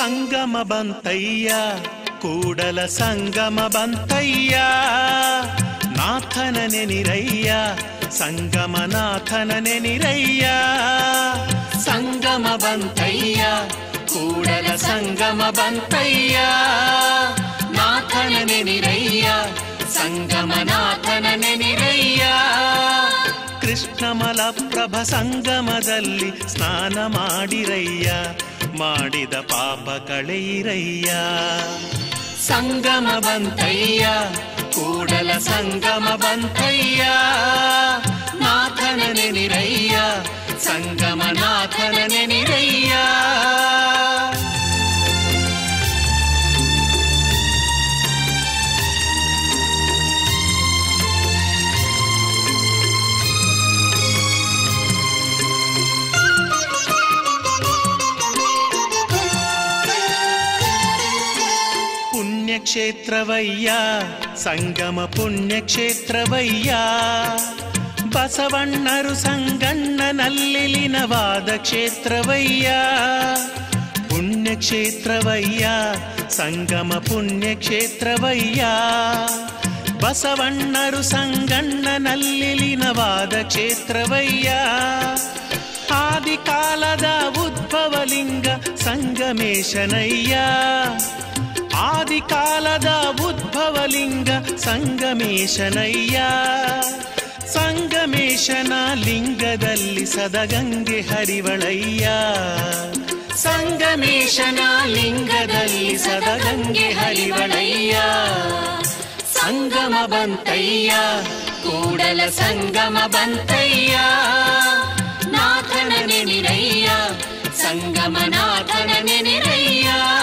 ಸಂಗಮ ಬಂತಯ್ಯ ಕೂಡಲ ಸಂಗಮ ಬಂತಯ್ಯ ನಾಥನ ನೆನಿರಯ್ಯ ಸಂಗಮ ನಾಥನ ನೆನಿರಯ್ಯ ಸಂಗಮ ಬಂತಯ್ಯ ಕೂಡಲ ಸಂಗಮ ಬಂತಯ್ಯ ನಾಥನ ನೆನಿರಯ್ಯ ಸಂಗಮ ನಾಥನ ನೆನಿರಯ್ಯ ಕೃಷ್ಣ ಮಲಪ್ರಭ ಸಂಗಮದಲ್ಲಿ ಸ್ನಾನ ಮಾಡಿರಯ್ಯ ಮಾಡಿದ ಪಾಪ ಕಳೆಯಿರಯ್ಯ ಸಂಗಮ ಬಂತಯ್ಯ ಕೂಡಲ ಸಂಗಮ ಬಂತಯ್ಯ ನಾಥನ ನೆನಿರಯ್ಯ ಸಂಗಮ ನಾಥನ ನೆನಿರಯ್ಯ ಪುಣ್ಯಕ್ಷೇತ್ರವಯ್ಯ ಸಂಗಮ ಪುಣ್ಯಕ್ಷೇತ್ರವಯ್ಯ ಬಸವಣ್ಣರು ಸಂಗಣ್ಣನಲ್ಲಿಲಿನವಾದ ಕ್ಷೇತ್ರವಯ್ಯ ಪುಣ್ಯಕ್ಷೇತ್ರವಯ್ಯ ಸಂಗಮ ಪುಣ್ಯಕ್ಷೇತ್ರವಯ್ಯ ಬಸವಣ್ಣರು ಸಂಗಣ್ಣನಲ್ಲಿಲಿನವಾದ ಕ್ಷೇತ್ರವಯ್ಯ ಆದಿಕಾಲದ ಉದ್ಭವಲಿಂಗ ಸಂಗಮೇಶನಯ್ಯ ಆದಿಕಾಲದ ಉದ್ಭವಲಿಂಗ ಸಂಗಮೇಶನಯ್ಯ ಸಂಗಮೇಶನ ಲಿಂಗದಲ್ಲಿ ಸದಗಂಗೆ ಹರಿವಳಯ್ಯ ಸಂಗಮೇಶನ ಲಿಂಗದಲ್ಲಿ ಸದಗಂಗೆ ಹರಿವಳಯ್ಯ ಸಂಗಮ ಬಂತಯ್ಯ ಕೂಡಲ ಸಂಗಮ ಬಂತಯ್ಯ ನಾಥನ ನೆನಿರಯ್ಯ ಸಂಗಮ ನಾಥನ ನೆನಿರಯ್ಯ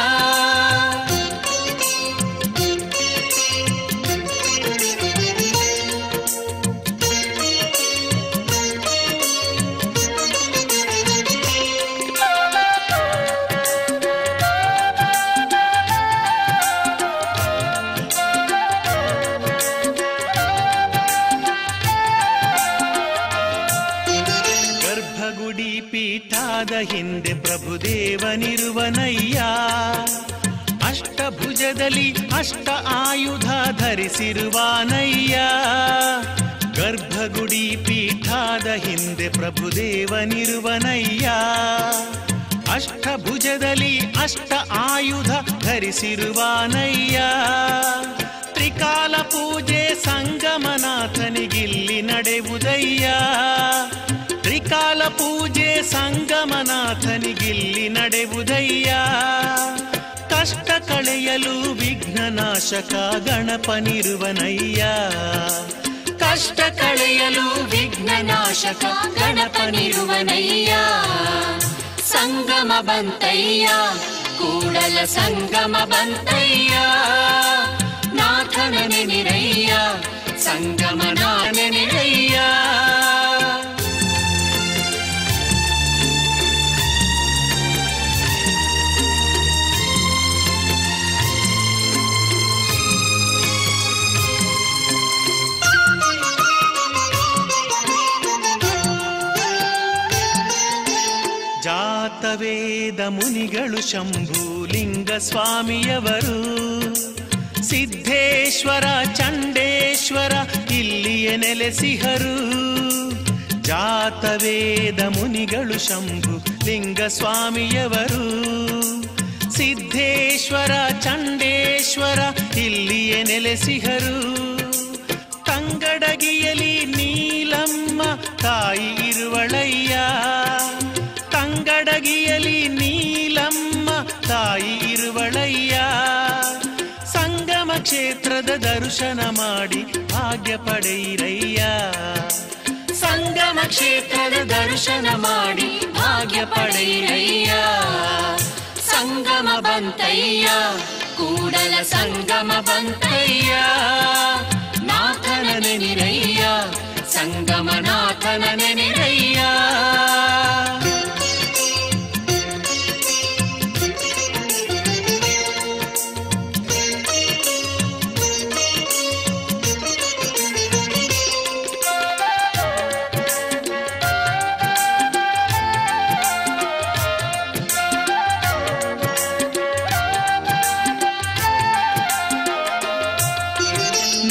ಗರ್ಭಗುಡಿ ಪೀಠಾದ ಹಿಂದೆ ಪ್ರಭುದೇವನಿರುವನಯ್ಯ ಅಷ್ಟಭುಜದಲ್ಲಿ ಅಷ್ಟ ಆಯುಧ ಧರಿಸಿರುವಾನಯ್ಯ ಗರ್ಭಗುಡಿ ಪೀಠಾದ ಹಿಂದೆ ಪ್ರಭುದೇವನಿರುವನಯ್ಯ ಅಷ್ಟಭುಜದಲ್ಲಿ ಅಷ್ಟ ಆಯುಧ ಧರಿಸಿರುವಾನಯ್ಯ ತ್ರಿಕಾಲ ಪೂಜೆ ಸಂಗಮನಾಥನಿಗಿಲ್ಲಿ ನಡೆವುದಯ್ಯ ತ್ರಿಕಾಲ ಪೂಜೆ ಸಂಗಮನಾಥನಿಗಿಲ್ಲಿ ನಡೆವುದಯ್ಯ ಕಷ್ಟ ಕಳೆಯಲು ವಿಘ್ನನಾಶಕ ಗಣಪನಿರುವನಯ್ಯ ಕಷ್ಟ ಕಳೆಯಲು ವಿಘ್ನನಾಶಕ ಗಣಪನಿರುವನಯ್ಯ ಸಂಗಮ ಬಂತಯ್ಯ ಕೂಡಲ ಸಂಗಮ ಬಂತಯ್ಯ ನಾಥನ ನೆನಿರಯ್ಯ ಸಂಗಮ ನಾಥನ ನೆನಿರಯ್ಯ ಜಾತವೇದ ಮುನಿಗಳು ಶಂಭುಲಿಂಗ ಸ್ವಾಮಿಯವರು ಸಿದ್ಧೇಶ್ವರ ಚಂಡೇಶ್ವರ ಇಲ್ಲಿಯೇ ನೆಲೆಸಿಹರು ಜಾತವೇದ ಮುನಿಗಳು ಶಂಭು ಲಿಂಗ ಸ್ವಾಮಿಯವರು ಸಿದ್ಧೇಶ್ವರ ಚಂಡೇಶ್ವರ ಇಲ್ಲಿಯೇ ನೆಲೆಸಿಹರು ತಂಗಡಗಿಯಲಿ ನೀಲಮ್ಮ ತಾಯಿ ಇರುವಳಯ್ಯ ತಂಗಡಗಿಯಲಿ ನೀಲಮ್ಮ ತಾಯಿ ಇರುವಳಯ್ಯ ಸಂಗಮ ಕ್ಷೇತ್ರದ ದರ್ಶನ ಮಾಡಿ ಭಾಗ್ಯ ಪಡೆಯಿರಯ್ಯ ಸಂಗಮ ಕ್ಷೇತ್ರದ ದರ್ಶನ ಮಾಡಿ ಭಾಗ್ಯ ಪಡೆಯಿರಯ್ಯ ಸಂಗಮ ಬಂತಯ್ಯ ಕೂಡಲ ಸಂಗಮ ಬಂತಯ್ಯ ನಾಥನ ನೆನಿರಯ್ಯ ಸಂಗಮ ನಾಥನ ನೆನಿರಯ್ಯ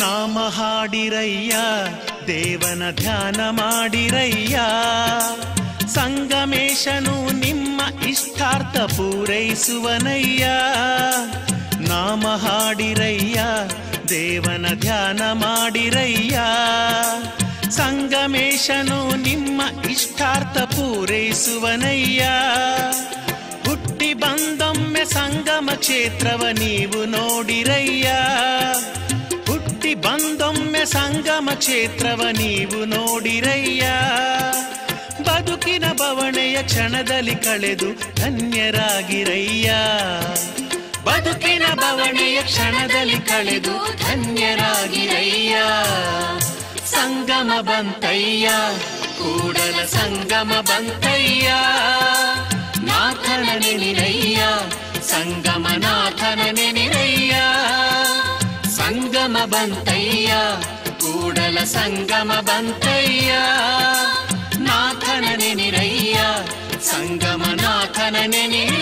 ನಾಮ ಹಾಡಿರಯ್ಯ ದೇವನ ಧ್ಯಾನ ಮಾಡಿರಯ್ಯ ಸಂಗಮೇಶನು ನಿಮ್ಮ ಇಷ್ಟಾರ್ಥ ಪೂರೈಸುವನಯ್ಯ ನಾಮ ಹಾಡಿರಯ್ಯ ದೇವನ ಧ್ಯಾನ ಮಾಡಿರಯ್ಯ ಸಂಗಮೇಶನು ನಿಮ್ಮ ಇಷ್ಟಾರ್ಥ ಪೂರೈಸುವನಯ್ಯ ಹುಟ್ಟಿ ಬಂದೊಮ್ಮೆ ಸಂಗಮ ಕ್ಷೇತ್ರವ ನೀವು ನೋಡಿರಯ್ಯ ಹುಟ್ಟಿ ಬಂದೊಮ್ಮೆ ಸಂಗಮ ಕ್ಷೇತ್ರವ ನೀವು ನೋಡಿರಯ್ಯ ಬದುಕಿನ ಬವಣೆಯ ಕ್ಷಣದಲ್ಲಿ ಕಳೆದು ಧನ್ಯರಾಗಿರಯ್ಯ ಬದುಕಿನ ಬವಣೆಯ ಕ್ಷಣದಲ್ಲಿ ಕಳೆದು ಧನ್ಯರಾಗಿರಯ್ಯ ಸಂಗಮ ಬಂತಯ್ಯ ಕೂಡಲ ಸಂಗಮ ಬಂತಯ್ಯ ನಾಥನ ನೆನಿರಯ್ಯ ಸಂಗಮ ನಾಥನ ನೆನಿರಯ್ಯ ಸಂಗಮ ಬಂತಯ್ಯ ಕೂಡಲ ಸಂಗಮ ಬಂತಯ್ಯ ನಾಥನ ನೆನಿರಯ್ಯ ಸಂಗಮ ನಾಥನ ನೆನಿರಯ್ಯ